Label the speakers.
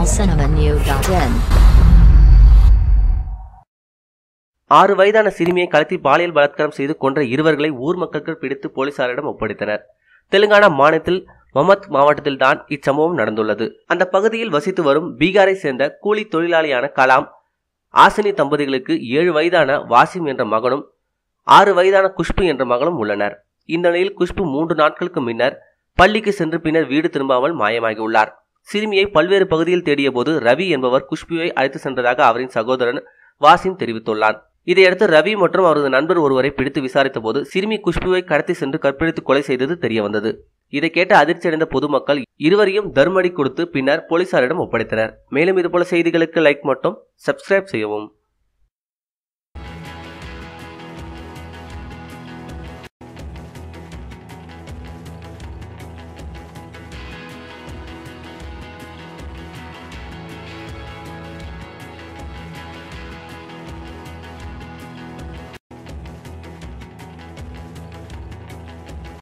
Speaker 1: tamilcinemanew.in
Speaker 2: ஆறு வயதான சிறுமியை கடத்தி பாலியல் பலாத்காரம் செய்து கொன்ற இருவர்களை ஊர் மக்கள் பிடித்து போலீசாரிடம் ஒப்படைத்தனர் தெலுங்கானா மாநிலத்தில் மமத் மாவட்டத்தில் தான் இச்சம்பவம் நடந்துள்ளது அந்த பகுதியில் வசித்து வரும் பீகாரை சேர்ந்த கூலி தொழிலாளியான கலாம் ஆசினி தம்பதிகளுக்கு ஏழு வயதான வாசிம் என்ற மகனும் ஆறு வயதான குஷ்பு என்ற மகளும் உள்ளனர் இந்த நிலையில் குஷ்பு மூன்று நாட்களுக்கு முன்னர் பள்ளிக்கு சென்று பின்னர் வீடு திரும்பாமல் மாயமாகியுள்ளார் சிறுமியை பல்வேறு பகுதியில் தேடிய போது ரவி என்பவர் குஷ்புவை அழைத்து சென்றதாக அவரின் சகோதரன் வாசிம் தெரிவித்துள்ளான் இதையடுத்து ரவி மற்றும் அவரது நண்பர் ஒருவரை பிடித்து விசாரித்த போது சிறுமி குஷ்புவை கடத்தி சென்று கற்பழித்து கொலை செய்தது தெரிய வந்தது இதை கேட்டு அதிர்ச்சியடைந்த பொதுமக்கள் இருவரையும் தர்மடி கொடுத்து பின்னர் போலீசாரிடம் ஒப்படைத்தனர் மேலும் இதுபோல செய்திகளுக்கு லைக் மட்டும் சப்ஸ்கிரைப் செய்யவும்